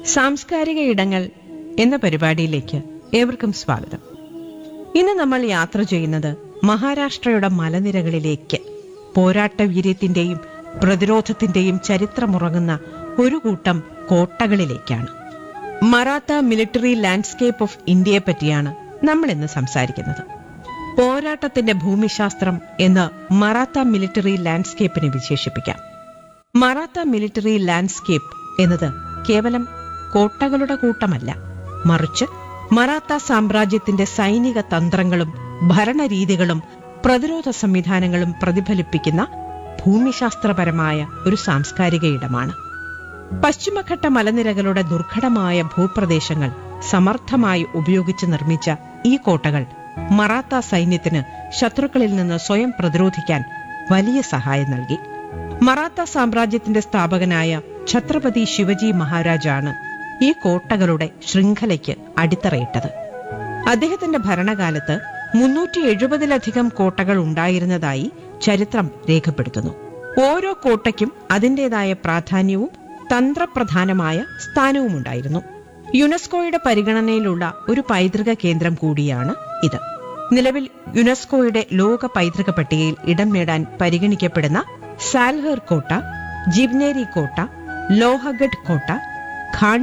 സാംസ്കാരിക ഇടങ്ങൾ എന്ന പരിപാടിയിലേക്ക് ഏവർക്കും സ്വാഗതം ഇന്ന് നമ്മൾ യാത്ര ചെയ്യുന്നത് മഹാരാഷ്ട്രയുടെ മലനിരകളിലേക്ക് പോരാട്ട വീര്യത്തിന്റെയും പ്രതിരോധത്തിന്റെയും ചരിത്രമുറങ്ങുന്ന ഒരു കൂട്ടം കോട്ടകളിലേക്കാണ് മറാത്ത മിലിറ്ററി ലാൻഡ്സ്കേപ്പ് ഓഫ് ഇന്ത്യയെ പറ്റിയാണ് നമ്മൾ ഇന്ന് സംസാരിക്കുന്നത് പോരാട്ടത്തിന്റെ ഭൂമിശാസ്ത്രം എന്ന് മറാത്ത മിലിറ്ററി ലാൻഡ്സ്കേപ്പിനെ വിശേഷിപ്പിക്കാം മറാത്ത മിലിറ്ററി ലാൻഡ്സ്കേപ്പ് എന്നത് കേവലം കോട്ടകളുടെ കൂട്ടമല്ല മറിച്ച് മറാത്ത സാമ്രാജ്യത്തിന്റെ സൈനിക തന്ത്രങ്ങളും ഭരണരീതികളും പ്രതിരോധ സംവിധാനങ്ങളും പ്രതിഫലിപ്പിക്കുന്ന ഭൂമിശാസ്ത്രപരമായ ഒരു സാംസ്കാരിക ഇടമാണ് പശ്ചിമഘട്ട മലനിരകളുടെ ദുർഘടമായ ഭൂപ്രദേശങ്ങൾ സമർത്ഥമായി ഉപയോഗിച്ച് നിർമ്മിച്ച ഈ കോട്ടകൾ മറാത്ത സൈന്യത്തിന് ശത്രുക്കളിൽ നിന്ന് സ്വയം പ്രതിരോധിക്കാൻ വലിയ സഹായം നൽകി മറാത്ത സാമ്രാജ്യത്തിന്റെ സ്ഥാപകനായ ഛത്രപതി ശിവജി മഹാരാജാണ് ഈ കോട്ടകളുടെ ശൃംഖലയ്ക്ക് അടിത്തറയിട്ടത് അദ്ദേഹത്തിന്റെ ഭരണകാലത്ത് മുന്നൂറ്റി എഴുപതിലധികം കോട്ടകൾ ഉണ്ടായിരുന്നതായി ചരിത്രം രേഖപ്പെടുത്തുന്നു ഓരോ കോട്ടയ്ക്കും അതിന്റേതായ പ്രാധാന്യവും തന്ത്രപ്രധാനമായ സ്ഥാനവുമുണ്ടായിരുന്നു യുനെസ്കോയുടെ പരിഗണനയിലുള്ള ഒരു പൈതൃക കേന്ദ്രം കൂടിയാണ് ഇത് നിലവിൽ യുനെസ്കോയുടെ ലോക പൈതൃക പട്ടികയിൽ ഇടം നേടാൻ പരിഗണിക്കപ്പെടുന്ന സാൽഹർ കോട്ട ജിബ്നേരി കോട്ട ലോഹഗഡ് കോട്ട ഖാൺ